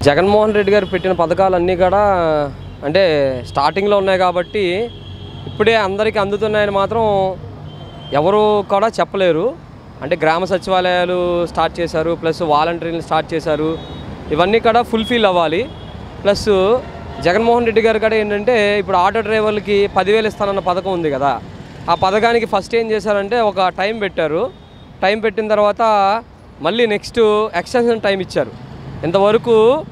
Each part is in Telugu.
జగన్మోహన్ రెడ్డి గారు పెట్టిన పథకాలన్నీ కూడా అంటే స్టార్టింగ్లో ఉన్నాయి కాబట్టి ఇప్పుడే అందరికీ అందుతున్నాయని మాత్రం ఎవరు కూడా చెప్పలేరు అంటే గ్రామ సచివాలయాలు స్టార్ట్ చేశారు ప్లస్ వాలంటీర్లు స్టార్ట్ చేశారు ఇవన్నీ కూడా ఫుల్ఫిల్ అవ్వాలి ప్లస్ జగన్మోహన్ రెడ్డి గారు కూడా ఏంటంటే ఇప్పుడు ఆటో డ్రైవర్లకి పదివేలు ఇస్తానన్న పథకం ఉంది కదా ఆ పథకానికి ఫస్ట్ ఏం చేశారంటే ఒక టైం పెట్టారు టైం పెట్టిన తర్వాత మళ్ళీ నెక్స్ట్ ఎక్స్టెన్షన్ టైం ఇచ్చారు ఇంతవరకు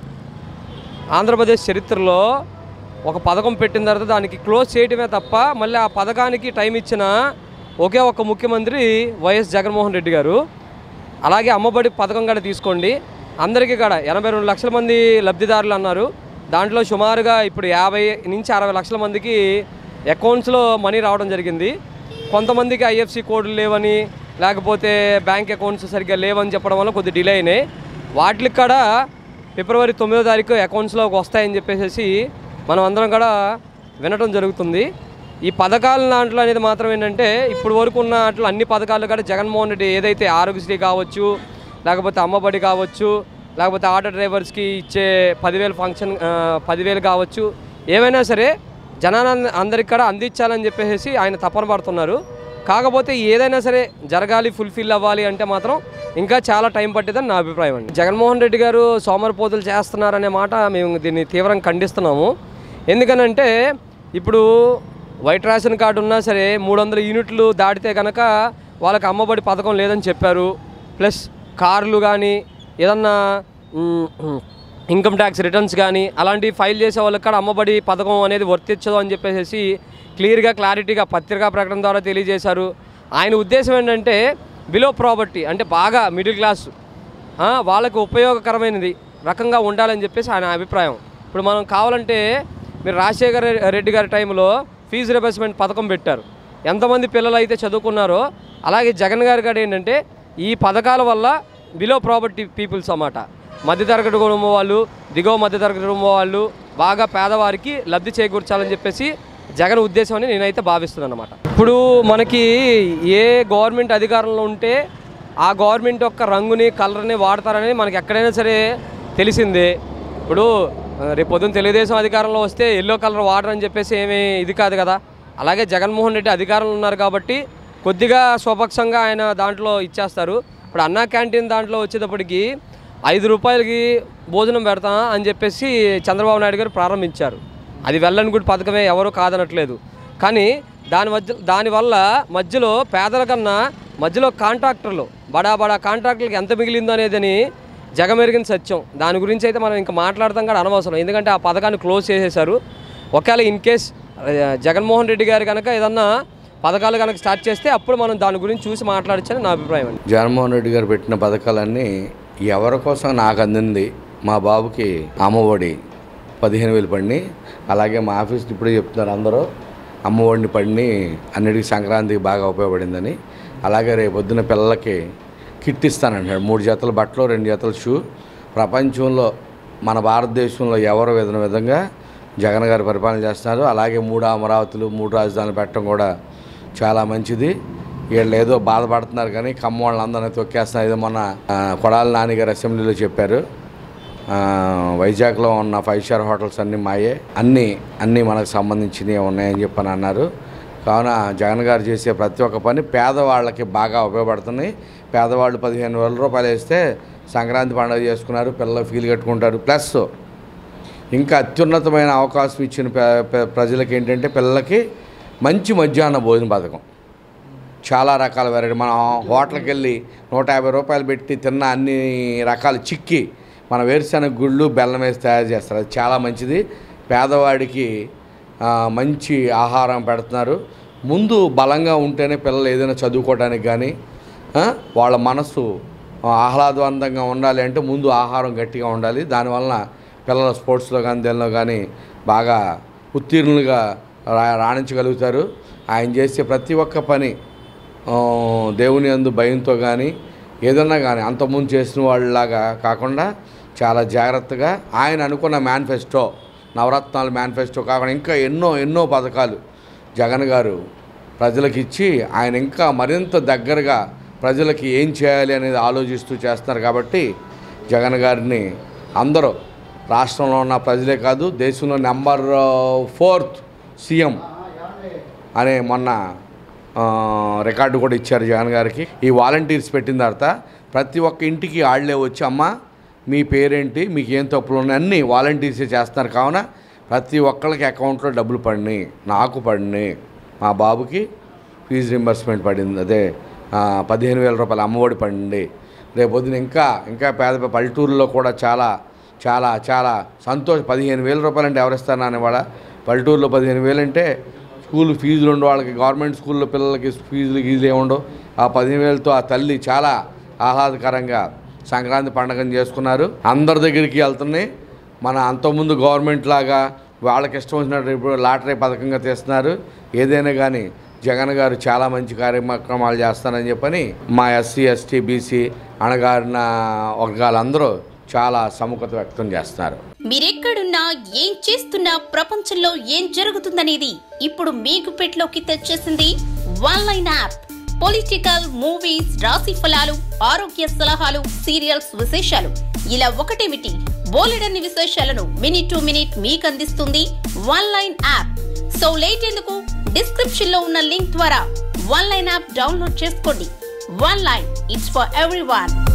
ఆంధ్రప్రదేశ్ చరిత్రలో ఒక పథకం పెట్టిన తర్వాత దానికి క్లోజ్ చేయడమే తప్ప మళ్ళీ ఆ పథకానికి టైం ఇచ్చిన ఒకే ఒక ముఖ్యమంత్రి వైఎస్ జగన్మోహన్ రెడ్డి గారు అలాగే అమ్మబడి పథకం కూడా తీసుకోండి అందరికీ కూడా ఎనభై రెండు లక్షల మంది లబ్ధిదారులు అన్నారు దాంట్లో సుమారుగా ఇప్పుడు యాభై నుంచి అరవై లక్షల మందికి అకౌంట్స్లో మనీ రావడం జరిగింది కొంతమందికి ఐఎఫ్సి కోడ్లు లేవని లేకపోతే బ్యాంక్ అకౌంట్స్ సరిగ్గా లేవని చెప్పడం వల్ల కొద్ది డిలే అయినాయి వాటికి కూడా ఫిబ్రవరి తొమ్మిదో తారీఖు అకౌంట్స్లోకి వస్తాయని చెప్పేసి మనం అందరం కూడా వినడం జరుగుతుంది ఈ పథకాల దాంట్లో అనేది మాత్రం ఏంటంటే ఇప్పుడు వరకు ఉన్న వాటిలో అన్ని పథకాలు కూడా జగన్మోహన్ రెడ్డి ఏదైతే ఆరోగ్యశ్రీ కావచ్చు లేకపోతే అమ్మబడి కావచ్చు లేకపోతే ఆటో డ్రైవర్స్కి ఇచ్చే పదివేలు ఫంక్షన్ ఆ, పదివేలు కావచ్చు ఏమైనా సరే జనాన అందరికి కూడా అందించాలని చెప్పేసి ఆయన తపన పడుతున్నారు కాకపోతే ఏదైనా సరే జరగాలి ఫుల్ఫిల్ అవ్వాలి అంటే మాత్రం ఇంకా చాలా టైం పట్టిందని నా అభిప్రాయం అండి జగన్మోహన్ రెడ్డి గారు సోమరిపోతులు చేస్తున్నారనే మాట మేము దీన్ని తీవ్రంగా ఖండిస్తున్నాము ఎందుకనంటే ఇప్పుడు వైట్ రేషన్ కార్డు ఉన్నా సరే మూడు వందల యూనిట్లు దాటితే కనుక వాళ్ళకి అమ్మబడి పథకం లేదని చెప్పారు ప్లస్ కార్లు కానీ ఏదన్నా మ్, ఇన్కమ్ ట్యాక్స్ రిటర్న్స్ కానీ అలాంటివి ఫైల్ చేసే వాళ్ళకి కూడా అమ్మబడి పథకం అనేది వర్తించదు అని చెప్పేసి క్లియర్గా క్లారిటీగా పత్రికా ప్రకటన ద్వారా తెలియజేశారు ఆయన ఉద్దేశం ఏంటంటే బిలో ప్రాపర్టీ అంటే బాగా మిడిల్ క్లాస్ ఆ, వాళ్ళకు ఉపయోగకరమైనది రకంగా ఉండాలని చెప్పేసి ఆయన అభిప్రాయం ఇప్పుడు మనం కావాలంటే మీరు రాజశేఖర రెడ్డి గారి టైంలో ఫీజు రిబర్స్మెంట్ పథకం పెట్టారు ఎంతమంది పిల్లలు అయితే చదువుకున్నారో అలాగే జగన్ గారి గారు ఏంటంటే ఈ పథకాల వల్ల బిలో ప్రాపర్టీ పీపుల్స్ అన్నమాట మధ్యతరగతి కుటుంబం వాళ్ళు దిగువ మధ్యతరగతి కుటుంబం వాళ్ళు బాగా పేదవారికి లబ్ధి చేకూర్చాలని చెప్పేసి జగన్ ఉద్దేశం అని నేనైతే భావిస్తున్నాను అనమాట ఇప్పుడు మనకి ఏ గవర్నమెంట్ అధికారంలో ఉంటే ఆ గవర్నమెంట్ యొక్క రంగుని కలర్ని వాడతారనేది మనకి ఎక్కడైనా సరే తెలిసిందే ఇప్పుడు ఆ, రేపు పొద్దున్న తెలుగుదేశం అధికారంలో వస్తే ఎల్లో కలర్ వాడరు అని చెప్పేసి ఏమీ ఇది కాదు కదా అలాగే జగన్మోహన్ రెడ్డి అధికారంలో ఉన్నారు కాబట్టి కొద్దిగా స్వపక్షంగా ఆయన దాంట్లో ఇచ్చేస్తారు ఇప్పుడు అన్నా క్యాంటీన్ దాంట్లో వచ్చేటప్పటికి ఐదు రూపాయలకి భోజనం పెడతాం అని చెప్పేసి చంద్రబాబు నాయుడు గారు ప్రారంభించారు అది వెళ్ళని గుడి పథకమే ఎవరు కాదనట్లేదు కానీ దాని మధ్య దానివల్ల మధ్యలో పేదల కన్నా మధ్యలో కాంట్రాక్టర్లు బడా బడా కాంట్రాక్టర్లకు ఎంత మిగిలిందో అనేదని జగమెరిగిన సత్యం దాని గురించి అయితే మనం ఇంకా మాట్లాడతాం కూడా అనవసరం ఎందుకంటే ఆ పథకాన్ని క్లోజ్ చేసేశారు ఒకవేళ ఇన్ కేస్ జగన్మోహన్ రెడ్డి గారు కనుక ఏదన్నా పథకాలు కనుక స్టార్ట్ చేస్తే అప్పుడు మనం దాని గురించి చూసి మాట్లాడచ్చని నా అభిప్రాయం అండి జగన్మోహన్ రెడ్డి గారు పెట్టిన పథకాలన్నీ ఎవరి కోసం నాకు అందింది మా బాబుకి అమ్మఒడి పదిహేను వేలు పడినాయి అలాగే మా ఆఫీస్కి ఇప్పుడే చెప్తున్నారు అందరూ అమ్మఒడిని పడిని అన్నిటికీ సంక్రాంతికి బాగా ఉపయోగపడిందని అలాగే రేపు పొద్దున పిల్లలకి కిట్ ఇస్తానంటాడు మూడు జతల బట్టలు రెండు జతల షూ ప్రపంచంలో మన భారతదేశంలో ఎవరు విధన విధంగా జగన్ గారు పరిపాలన చేస్తున్నారు అలాగే మూడు అమరావతులు మూడు రాజధానులు పెట్టడం కూడా చాలా మంచిది వీళ్ళు ఏదో బాధపడుతున్నారు కానీ ఖమ్మం వాళ్ళందరినీ తొక్కేస్తున్నారు ఏదో మొన్న ఆ, కొడాలి నానిగారు అసెంబ్లీలో చెప్పారు ఆ, వైజాగ్లో ఉన్న ఫైవ్ స్టార్ హోటల్స్ అన్నీ మాయే అన్నీ అన్నీ మనకు సంబంధించినవి ఉన్నాయని చెప్పని అన్నారు కావున జగన్ గారు చేసే ప్రతి ఒక్క పని పేదవాళ్ళకి బాగా ఉపయోగపడుతున్నాయి పేదవాళ్ళు పదిహేను వేల రూపాయలు వేస్తే సంక్రాంతి పండుగ చేసుకున్నారు పిల్లలు ఫీల్ కట్టుకుంటారు ప్లస్ ఇంకా అత్యున్నతమైన అవకాశం ఇచ్చిన ప్ర- ప్ర- ప్రజలకి ఏంటంటే పిల్లలకి మంచి మధ్యాహ్న భోజన పథకం చాలా రకాల వెరైటీ మనం హోటల్కి వెళ్ళి నూట యాభై రూపాయలు పెట్టి తిన్న అన్ని రకాల చిక్కి మన వేరుశనగ గుళ్ళు బెల్లం వేసి తయారు చేస్తారు అది చాలా మంచిది పేదవాడికి ఆ, మంచి ఆహారం పెడుతున్నారు ముందు బలంగా ఉంటేనే పిల్లలు ఏదైనా చదువుకోవడానికి కానీ ఆ, వాళ్ళ మనసు ఆహ్లాదవంతంగా ఉండాలి అంటే ముందు ఆహారం గట్టిగా ఉండాలి దానివలన పిల్లలు స్పోర్ట్స్లో కానీ దేనిలో కానీ బాగా ఉత్తీర్ణులుగా రా రాణించగలుగుతారు ఆయన చేసే ప్రతి ఒక్క పని ఆ, దేవుని అందు భయంతో కానీ ఏదన్నా కానీ అంతకుముందు చేసిన వాళ్ళలాగా కాకుండా చాలా జాగ్రత్తగా ఆయన అనుకున్న మేనిఫెస్టో నవరత్నాల మేనిఫెస్టో కాకుండా ఇంకా ఎన్నో ఎన్నో పథకాలు జగన్ గారు ప్రజలకు ఇచ్చి ఆయన ఇంకా మరింత దగ్గరగా ప్రజలకి ఏం చేయాలి అనేది ఆలోచిస్తూ చేస్తున్నారు కాబట్టి జగన్ గారిని అందరూ రాష్ట్రంలో ఉన్న ప్రజలే కాదు దేశంలో నెంబర్ ఫోర్త్ సీఎం అనే మొన్న ఆ, రికార్డు కూడా ఇచ్చారు జగన్ గారికి ఈ వాలంటీర్స్ పెట్టిన తర్వాత ప్రతి ఒక్క ఇంటికి ఆళ్లే వచ్చి అమ్మ మీ పేరేంటి మీకు ఏం తప్పులు ఉన్నాయి అన్నీ వాలంటీర్సే చేస్తున్నారు కావున ప్రతి ఒక్కళ్ళకి అకౌంట్లో డబ్బులు పడినాయి నాకు పడినాయి మా బాబుకి ఫీజు రింబర్స్మెంట్ పడింది అదే ఆ, పదిహేను వేల రూపాయలు అమ్మఒడి పడింది రేపొద్దున ఇంకా ఇంకా పేద పేద పల్లెటూరులో కూడా చాలా చాలా చాలా సంతోష పదిహేను వేల రూపాయలు అంటే ఎవరిస్తారు నాన్నవాడ పల్లెటూరులో పదిహేను వేలు అంటే స్కూల్ ఫీజులు ఉండే వాళ్ళకి గవర్నమెంట్ స్కూల్లో పిల్లలకి ఫీజులు గీజులు ఏముండవు ఆ పదిహేను వేలతో ఆ తల్లి చాలా ఆహ్లాదకరంగా సంక్రాంతి పండుగను చేసుకున్నారు అందరి దగ్గరికి వెళ్తున్నాయి మన అంతకుముందు గవర్నమెంట్ లాగా వాళ్ళకి ఇష్టం వచ్చినట్టు ఇప్పుడు లాటరీ పథకంగా తీస్తున్నారు ఏదైనా కానీ జగన్ గారు చాలా మంచి కార్యక్రమాలు చేస్తారని చెప్పని మా ఎస్సీ ఎస్టీ బీసీ అణగారిన వర్గాలందరూ చాలా సముఖత వ్యక్తం చేస్తున్నారు మీరెక్కడున్నా ఏం చేస్తున్నా ప్రపంచంలో ఏం జరుగుతుందనేది ఇప్పుడు మీకు పెట్లోకి తెచ్చేసింది one line app political movies రాశి ఫలాలు ఆరోగ్య సలహాలు సీరియల్స్ విశేషాలు ఇలా ఒకటేమిటి బోలెడన్ని విశేషాలను మినిట్ టు మినిట్ మీకు అందిస్తుంది one line app so late ఎందుకు డిస్క్రిప్షన్ లో ఉన్న లింక్ ద్వారా వన్ లైన్ యాప్ డౌన్లోడ్ చేసుకోండి one line it's for every